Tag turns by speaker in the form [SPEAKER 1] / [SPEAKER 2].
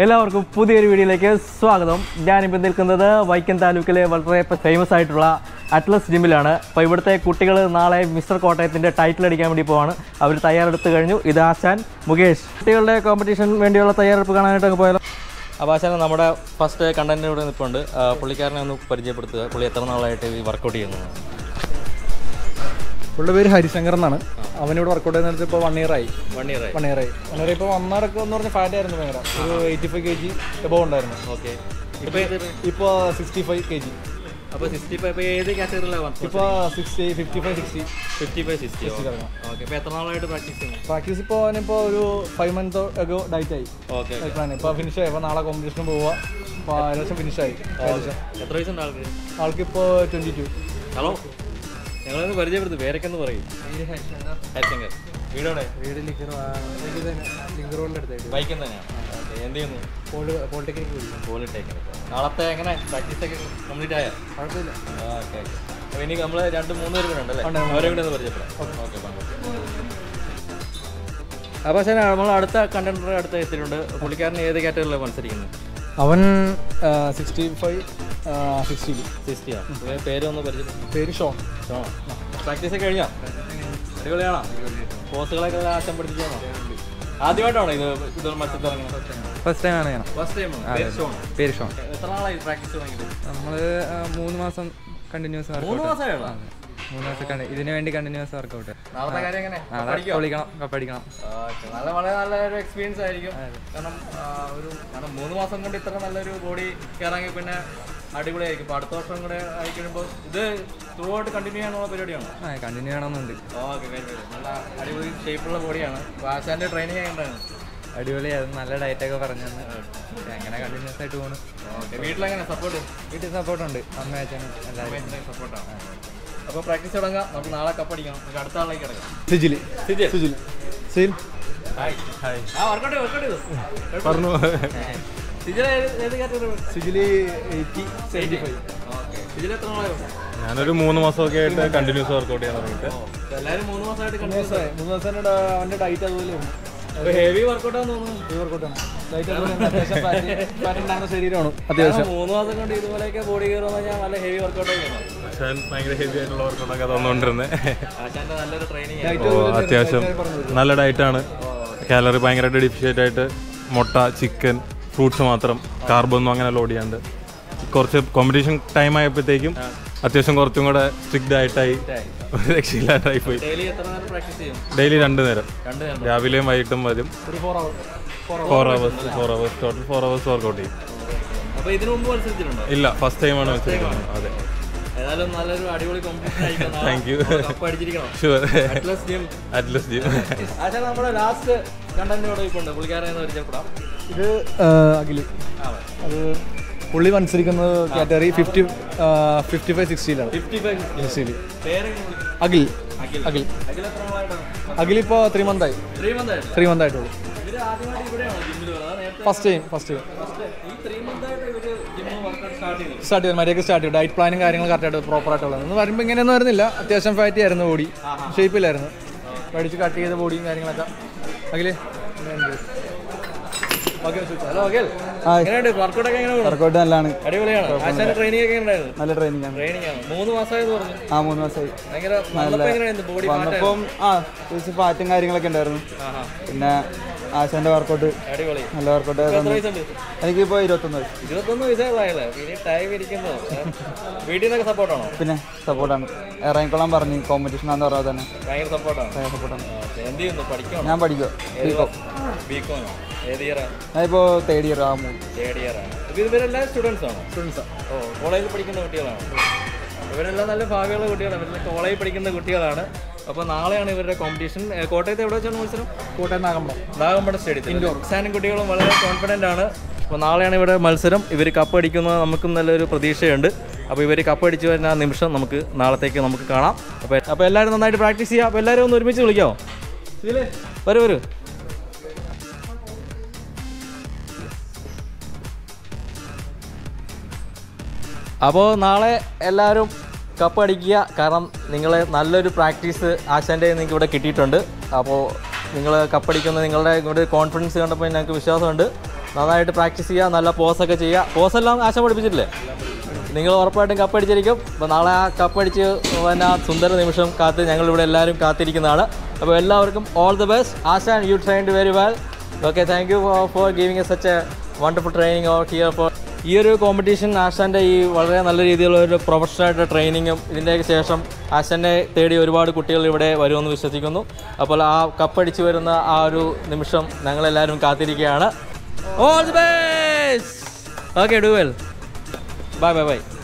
[SPEAKER 1] എല്ലാവർക്കും പുതിയൊരു വീഡിയോയിലേക്ക് സ്വാഗതം ഞാനിപ്പോൾ നിൽക്കുന്നത് വൈക്കം താലൂക്കിലെ വളരെ ഫേമസ് ആയിട്ടുള്ള അറ്റ്ലസ് ജിമ്മിലാണ് അപ്പോൾ ഇവിടുത്തെ കുട്ടികൾ നാളെ മിസ്റ്റർ കോട്ടയത്തിൻ്റെ ടൈറ്റിൽ അടിക്കാൻ വേണ്ടി പോവാണ് അവർ തയ്യാറെടുത്ത് കഴിഞ്ഞു ഇത് ആശാൻ മുകേഷ് കുട്ടികളുടെ കോമ്പറ്റീഷൻ വേണ്ടിയുള്ള തയ്യാറെടുപ്പ് കാണാനായിട്ട് അങ്ങ് പോയാലോ അപ്പോൾ ആശാൻ നമ്മുടെ ഫസ്റ്റ് കണ്ടന്റ് ഇവിടെ നിൽപ്പുണ്ട് ആ, പുള്ളിക്കാരനെ ഒന്ന് പരിചയപ്പെടുത്തുക പുള്ളി എത്ര നാളായിട്ട് ഈ വർക്കൗട്ട് ചെയ്യുന്നത്
[SPEAKER 2] പുള്ളിയുടെ പേര് ഹരിശങ്കർ എന്നാണ് അവനിവിടെ വർക്കൗട്ട് ചെയ്യുന്നത് ഇപ്പോൾ വൺ ഇയർ ആയി
[SPEAKER 1] വൺ ഇയർ ആയി
[SPEAKER 2] വൺ ഇയർ ആയി വൺ ഇയർ ഇപ്പോൾ വന്നവരൊക്കെ എന്ന് പറഞ്ഞാൽ ഫാറ്റ് ആയിരുന്നു ഭയങ്കര ഒരു eighty five K G above ഉണ്ടായിരുന്നു
[SPEAKER 1] ഓക്കെ
[SPEAKER 2] ഇപ്പോൾ സിക്സ്റ്റി ഫൈവ് കെ ജി
[SPEAKER 1] അപ്പോൾ സിക്സ്റ്റി ഫൈവ് ഇപ്പോൾ ഏത് കാറ്റഗറിയിലാണ്
[SPEAKER 2] ഇപ്പോൾ sixty fifty five sixty
[SPEAKER 1] fifty five sixty
[SPEAKER 2] കിടക്കണം
[SPEAKER 1] ഓക്കെ ഇപ്പോൾ എത്ര നാളായിട്ട് പ്രാക്ടീസ് ചെയ്യുന്നു
[SPEAKER 2] പ്രാക്ടീസ് ഇപ്പോൾ അവനിപ്പോൾ ഒരു ഫൈവ് മന്ത് ഒക്കെ ഡയറ്റ് ആയി
[SPEAKER 1] ഓക്കെ
[SPEAKER 2] പ്ലാൻ ഇപ്പോൾ ഫിനിഷ് ആയി അപ്പോൾ നാളെ കോമ്പറ്റീഷന് പോവുക അപ്പോൾ ഏകദേശം ഫിനിഷ് ആയി ഏകദേശം
[SPEAKER 1] എത്ര വയസ്സുണ്ട് ആൾക്ക്
[SPEAKER 2] ആൾക്കിപ്പോൾ ട്വൻറ്റി ടു
[SPEAKER 1] ഹലോ ഞങ്ങളൊന്ന് പരിചയപ്പെടുത്തു പേരൊക്കെ ഒന്ന് പറയും ഹരിശങ്കർ വീടോടെ
[SPEAKER 2] വീട് ലിങ്കർ ലിങ്കർ റോഡിൻ്റെ അടുത്തായിട്ട്
[SPEAKER 1] ബൈക്കിൽ തന്നെയാണ് ഓക്കെ എന്ത് ചെയ്യുന്നു
[SPEAKER 2] പോളിടെക്നിക്
[SPEAKER 1] പോളിട്ടേക്ക് നാളത്തെ എങ്ങനെ പ്രാക്ടീസ് ഒക്കെ കംപ്ലീറ്റ് ആയോ
[SPEAKER 2] കുഴപ്പമില്ല
[SPEAKER 1] ഓക്കെ ഓക്കെ അപ്പോൾ ഇനി നമ്മൾ രണ്ട് മൂന്ന് പേര് കൂടെ ഉണ്ടല്ലേ
[SPEAKER 2] ഉണ്ട്, ഉണ്ട്.
[SPEAKER 1] അവരെ കൂടെ ഒന്ന് പരിചയപ്പെടാം ഓക്കെ അപ്പോൾ ശരി നമ്മൾ അടുത്ത കണ്ടന്റർ അടുത്ത് എത്തിയിട്ടുണ്ട് പുള്ളിക്കാരൻ ഏത് കാറ്റഗറിയിലാണ് മത്സരിക്കുന്നത്
[SPEAKER 2] അവൻ സിക്സ്റ്റി ഫൈവ് സിക്സ്റ്റി
[SPEAKER 1] സിക്സ്റ്റിയാണ് പേര് ഒന്ന് പരിചയം
[SPEAKER 2] പേര് ഷോൺ
[SPEAKER 1] പ്രാക്ടീസ് ഒക്കെ കഴിഞ്ഞോ അടിപൊളിയാണോ പോസുകളൊക്കെ ആശം പഠിപ്പിച്ചാണോ ആദ്യമായിട്ടാണോ ഇത് ഇത് മത്സരത്തിൽ ഇറങ്ങുന്നത്
[SPEAKER 2] ഫസ്റ്റ് ടൈം ആണ് ഞാൻ
[SPEAKER 1] ഫസ്റ്റ് ടൈം
[SPEAKER 2] പേര് ഷോൺ
[SPEAKER 1] എത്ര നാളായി പ്രാക്ടീസ് തുടങ്ങിയിട്ട്
[SPEAKER 2] നമ്മൾ മൂന്ന് മാസം കണ്ടിന്യൂസ്
[SPEAKER 1] മൂന്ന് മാസമായുള്ളൂ
[SPEAKER 2] മൂന്ന് മാസം കണ്ടി ഇതിന് വേണ്ടി കണ്ടിന്യൂസ് വർക്കൗട്ട്
[SPEAKER 1] നാളത്തെ കാര്യം എങ്ങനെ
[SPEAKER 2] നാളെ കളിക്കണം കപ്പടിക്കണം
[SPEAKER 1] ഓക്കേ. നല്ല വളരെ നല്ലൊരു എക്സ്പീരിയൻസ് ആയിരിക്കും കാരണം ആ, ഒരു കാരണം മൂന്ന് മാസം കൊണ്ട് ഇത്ര നല്ലൊരു ബോഡി കയറാമെങ്കിൽ പിന്നെ അടിപൊളിയായിരിക്കും ഇപ്പോൾ അടുത്ത വർഷം കൂടെ ആയി കഴിയുമ്പോൾ ഇത് ത്രൂ ആയിട്ട് കണ്ടിന്യൂ ചെയ്യാനുള്ള പരിപാടിയാണ്
[SPEAKER 2] ആ കണ്ടിന്യൂ ചെയ്യണമെന്നുണ്ട്
[SPEAKER 1] ഓക്കെ നല്ല അടിപൊളി ഷേപ്പുള്ള ബോഡിയാണ് അപ്പോൾ ആശാൻ്റെ ട്രെയിനിങ് ചെയ്യേണ്ടതാണ്
[SPEAKER 2] അടിപൊളിയായിരുന്നു നല്ല ഡയറ്റ് ഒക്കെ പറഞ്ഞു തന്ന് അങ്ങനെ കണ്ടിന്യൂസ് ആയിട്ട് പോകണം
[SPEAKER 1] ഓക്കെ വീട്ടിലെങ്ങനെ സപ്പോർട്ട്
[SPEAKER 2] വീട്ടിൽ സപ്പോർട്ട് ഉണ്ട് അമ്മ അച്ഛനും എല്ലാവരും
[SPEAKER 1] സപ്പോർട്ടാണ് അപ്പോൾ പ്രാക്ടീസ് തുടങ്ങാം നമുക്ക് നാളെ കപ്പടിക്കണം നമുക്ക് അടുത്ത ആളിലേക്ക് കിടക്കാം
[SPEAKER 2] സിജിലി
[SPEAKER 1] സിജി
[SPEAKER 2] സുജിൽ സിൽ
[SPEAKER 1] ഹായ് ഹായ് ആ വർക്കൗട്ട് വർക്കൗട്ട് ചെയ്തു
[SPEAKER 2] പറഞ്ഞു
[SPEAKER 1] സിജിൽ ഏത് ഏത് കാറ്റഗറി
[SPEAKER 2] സിജിലി eighty seventy five
[SPEAKER 1] okay Sijil എത്ര നാളായോ
[SPEAKER 3] ഞാനൊരു മൂന്ന് മാസമൊക്കെ ആയിട്ട് കണ്ടിന്യൂസ് വർക്കൗട്ട് ചെയ്യാൻ തുടങ്ങിയിട്ട്
[SPEAKER 1] എല്ലാവരും മൂന്ന് മാസമായിട്ട്
[SPEAKER 2] മൂന്ന്
[SPEAKER 1] കണ്ടിന്യൂസ്
[SPEAKER 2] ദിവസമായി മൂന്ന് ദിവസം അവൻ്റെ ഡയറ്റ് അതുപോലെ
[SPEAKER 1] ഹെവി വർക്കൗട്ടാന്ന് തോന്നുന്നു
[SPEAKER 2] ഈ വർക്കൗട്ടാണ് ഡയറ്റ് അതുപോലെ തന്നെ അത്യാവശ്യം ഫാറ്റ് ഉണ്ടാകുന്ന ശരീരമാണ് അത്യാവശ്യം
[SPEAKER 1] കാരണം മൂന്ന് മാസം കൊണ്ട് ഇതുപോലെയൊക്കെ ബോഡി കയറുന്ന ഞാൻ നല്ല ഹെവി വർക്കൗട്ട് ചെയ്യുന്നു
[SPEAKER 3] പക്ഷേ ഭയങ്കര ഹെവി ആയിട്ടുള്ള വർക്കൗട്ടൊക്കെ തന്നുകൊണ്ടിരുന്നത്
[SPEAKER 1] ആശാന്റെ നല്ലൊരു ട്രെയിനിങ്
[SPEAKER 3] അപ്പോൾ അത്യാവശ്യം നല്ല ഡയറ്റാണ് കാലറി ഭയങ്കരമായിട്ട് ഡിഫിഷ്യറ്റ് ആയിട്ട് മുട്ട ചിക്കൻ ഫ്രൂട്ട്സ് മാത്രം കാർബൊന്നും അങ്ങനെ ലോഡ് ചെയ്യാണ്ട് കുറച്ച് കോമ്പറ്റീഷൻ ടൈം ആയപ്പോഴത്തേക്കും അത്യാവശ്യം കുറച്ചും കൂടെ സ്ട്രിക്റ്റ് ആയിട്ടായി ഒരു രക്ഷയില്ലാണ്ടായി പോയി
[SPEAKER 1] ഡെയിലി എത്ര നേരം പ്രാക്ടീസ് ചെയ്യും
[SPEAKER 3] ഡെയിലി രണ്ട് നേരം
[SPEAKER 1] രണ്ട് നേരം
[SPEAKER 3] രാവിലെയും വൈകിട്ടും വരും
[SPEAKER 2] ഒരു four hour
[SPEAKER 3] four hours four hours total four hours workout ചെയ്യും
[SPEAKER 1] അപ്പൊ ഇതിനു മുമ്പ് മത്സരിച്ചിട്ടുണ്ടോ
[SPEAKER 3] ഇല്ല ഫസ്റ്റ് ടൈമാണ് വെച്ചിരിക്കുന്നത് അതെ
[SPEAKER 1] ഏതായാലും നല്ലൊരു അടിപൊളി കോമ്പറ്റീഷൻ ആയിരിക്കും
[SPEAKER 3] Thank you.
[SPEAKER 1] കപ്പ് അടിച്ചിരിക്കണം
[SPEAKER 3] sure
[SPEAKER 1] Atlas gym
[SPEAKER 3] Atlas gym
[SPEAKER 1] ആശാൻ നമ്മുടെ ലാസ്റ്റ് കണ്ടന്റിനോട് ഇപ്പോൾ ഉണ്ട് പുള്ളിക്കാരനെ ഒന്ന് പരിചയപ്പെടാം
[SPEAKER 2] ഇത് അഖില് അത് പുള്ളി മത്സരിക്കുന്നത് കാറ്റഗറി ഫിഫ്റ്റി ഫിഫ്റ്റി ഫൈവ് സിക്സ്റ്റിയിലാണ്
[SPEAKER 1] ഫിഫ്റ്റി ഫൈവ്
[SPEAKER 2] സിക്സ്റ്റിയിൽ
[SPEAKER 1] പേരെങ്ങനെ വിളിക്കും
[SPEAKER 2] അഖിൽ
[SPEAKER 1] അഖിൽ
[SPEAKER 2] അഖിൽ
[SPEAKER 1] അഖിൽ എത്ര നാളായിട്ടാണ്
[SPEAKER 2] അഖിൽ ഇപ്പോൾ ത്രീ മന്ത് ആയി
[SPEAKER 1] ത്രീ മന്ത് ആയിട്ട്
[SPEAKER 2] ത്രീ മന്ത് ആയിട്ടുള്ളൂ
[SPEAKER 1] ഇവര് ആദ്യമായിട്ട് ഇവിടെയാണോ ജിമ്മിൽ വരുന്നത് നേരത്തെ
[SPEAKER 2] ഫസ്റ്റ് ടൈം ഫസ്റ്റ് ടൈം
[SPEAKER 1] ഈ ത്രീ മന്ത് ആയിട്ട് ഇവര് ജിമ്മിൽ വർക്കൗട്ട് സ്റ്റാർട്ട് ചെയ്തു
[SPEAKER 2] സ്റ്റാർട്ട് ചെയ്തു മര്യാദയ്ക്ക് സ്റ്റാർട്ട് ചെയ്തു ഡയറ്റ് പ്ലാനും കാര്യങ്ങൾ കറക്റ്റായിട്ട് പ്രോപ്പർ ആയിട്ടുള്ളത് ഒന്ന് വരുമ്പോൾ ഇങ്ങനെയൊന്നും വരുന്നില്ല അത്യാവശ്യം ഫാറ്റി ആയിരുന്നു ബോഡി ഷേപ്പിലായിരുന്നു പഠിച്ച് കട്ട് ചെയ്ത ബോഡിയും കാര്യങ്ങളൊക്കെ അഖില്
[SPEAKER 1] ഹലോ അഖിൽ എങ്ങനെയുണ്ട് വർക്കൗട്ട് ഒക്കെ എങ്ങനെ പോകുന്നു?
[SPEAKER 2] വർക്കൗട്ട് നല്ലതാണ്
[SPEAKER 1] അടിപൊളിയാണ് ആശാന്റെ ട്രെയിനിങ് ഒക്കെ ഉണ്ടായിരുന്നു
[SPEAKER 2] നല്ല ട്രെയിനിങ് ആണ്
[SPEAKER 1] ട്രെയിനിങ് ആണ് മൂന്ന് മാസമായത് പറഞ്ഞു
[SPEAKER 2] ആ മൂന്ന് മാസമായി
[SPEAKER 1] ഭയങ്കര വന്നപ്പോ എങ്ങനെയായിരുന്നു ബോഡി
[SPEAKER 2] വന്നപ്പം ആ കുറച്ച് ഫാറ്റും കാര്യങ്ങളൊക്കെ ഉണ്ടായിരുന്നു പിന്നെ ആശാന്റെ വർക്കൗട്ട്
[SPEAKER 1] അടിപൊളി
[SPEAKER 2] നല്ല വർക്കൗട്ട്
[SPEAKER 1] എത്ര വയസ്സുണ്ട്
[SPEAKER 2] എനിക്കിപ്പോൾ ഇരുപത്തൊന്ന് വയസ്സ്
[SPEAKER 1] ഇരുപത്തൊന്ന് വയസ്സായല്ലേ ഇനി ടൈം ഇരിക്കുന്നു വീട്ടിൽ നിന്നൊക്കെ സപ്പോർട്ടാണോ
[SPEAKER 2] പിന്നെ സപ്പോർട്ടാണ് ഇറങ്ങിക്കൊള്ളാൻ പറഞ്ഞു കോമ്പറ്റീഷൻ ആണെന്ന് പറഞ്ഞാൽ തന്നെ
[SPEAKER 1] ഭയങ്കര സപ്പോർട്ടാണ്
[SPEAKER 2] സപ്പോർട്ടാണ്
[SPEAKER 1] എന്ത് ചെയ്യുന്നു പഠിക്കണോ
[SPEAKER 2] ഞാൻ പഠിക്കുക
[SPEAKER 1] ബികോം ഏത് ഇയറാ
[SPEAKER 2] ഞാനിപ്പോൾ തേർഡ് ഇയർ ആ മൂന്ന്
[SPEAKER 1] തേർഡ് ഇയർ ആണ് ഇത് ഇവരെല്ലാം സ്റ്റുഡൻസ് ആണോ
[SPEAKER 2] സ്റ്റുഡൻസാണ്
[SPEAKER 1] ഓ കോളേജിൽ പഠിക്കുന്ന കുട്ടികളാണ് ഇവരെല്ലാം നല്ല ഭാവിയുള്ള കുട്ടികളാണ് ഇവരെല്ലാം കോളേജിൽ പഠിക്കുന്ന കുട്ടികളാണ് അപ്പോൾ നാളെയാണ് ഇവരുടെ കോമ്പറ്റീഷൻ കോട്ടയത്ത് എവിടെ വെച്ചാണ് മത്സരം
[SPEAKER 2] കോട്ടയം നാഗമ്പളം
[SPEAKER 1] നാഗമ്പട സ്റ്റേഡിയത്തിൽ ക്രിസ്ത്യാനും കുട്ടികളും വളരെ കോൺഫിഡൻ്റ് ആണ് അപ്പോൾ നാളെയാണ് ഇവിടെ മത്സരം ഇവർ കപ്പ് അടിക്കുന്നത് നമുക്കും നല്ലൊരു പ്രതീക്ഷയുണ്ട് അപ്പോൾ ഇവർ കപ്പ് അടിച്ചു വരുന്ന ആ നിമിഷം നമുക്ക് നാളത്തേക്ക് നമുക്ക് കാണാം അപ്പോൾ അപ്പോൾ എല്ലാവരും നന്നായിട്ട് പ്രാക്ടീസ് ചെയ്യാം അപ്പോൾ എല്ലാവരും ഒന്ന് ഒരുമിച്ച് വിളിക്കാമോ വരൂ വരൂ അപ്പോൾ നാളെ എല്ലാവരും കപ്പ് അടിക്കുക കാരണം നിങ്ങൾ നല്ലൊരു പ്രാക്ടീസ് ആശാൻ്റെ നിങ്ങൾക്ക് ഇവിടെ കിട്ടിയിട്ടുണ്ട് അപ്പോൾ നിങ്ങൾ കപ്പടിക്കുന്ന നിങ്ങളുടെ ഇങ്ങോട്ട് കോൺഫിഡൻസ് കണ്ടപ്പോൾ ഞങ്ങൾക്ക് വിശ്വാസമുണ്ട് നന്നായിട്ട് പ്രാക്ടീസ് ചെയ്യുക നല്ല പോസൊക്കെ ചെയ്യുക പോസെല്ലാം ആശ പഠിപ്പിച്ചിട്ടില്ലേ നിങ്ങൾ ഉറപ്പായിട്ടും കപ്പടിച്ചിരിക്കും അപ്പോൾ നാളെ ആ കപ്പടിച്ച് പിന്നെ ആ സുന്ദര നിമിഷം കാത്ത് ഞങ്ങളിവിടെ എല്ലാവരും കാത്തിരിക്കുന്നതാണ് അപ്പോൾ എല്ലാവർക്കും ഓൾ ദി ബെസ്റ്റ് ആശാൻ you trained very well okay thank you for giving a such a wonderful training or here for ഈ ഒരു കോമ്പറ്റീഷൻ ആശാൻ്റെ ഈ വളരെ നല്ല രീതിയിലുള്ള ഒരു പ്രൊഫഷണൽ ആയിട്ട് ട്രെയിനിങ്ങും ഇതിൻ്റെ ശേഷം ആശാനെ തേടി ഒരുപാട് കുട്ടികൾ ഇവിടെ വരുമെന്ന് വിശ്വസിക്കുന്നു അപ്പോൾ ആ കപ്പടിച്ച് വരുന്ന ആ ഒരു നിമിഷം ഞങ്ങളെല്ലാവരും കാത്തിരിക്കുകയാണ് all the best okay do well bye bye by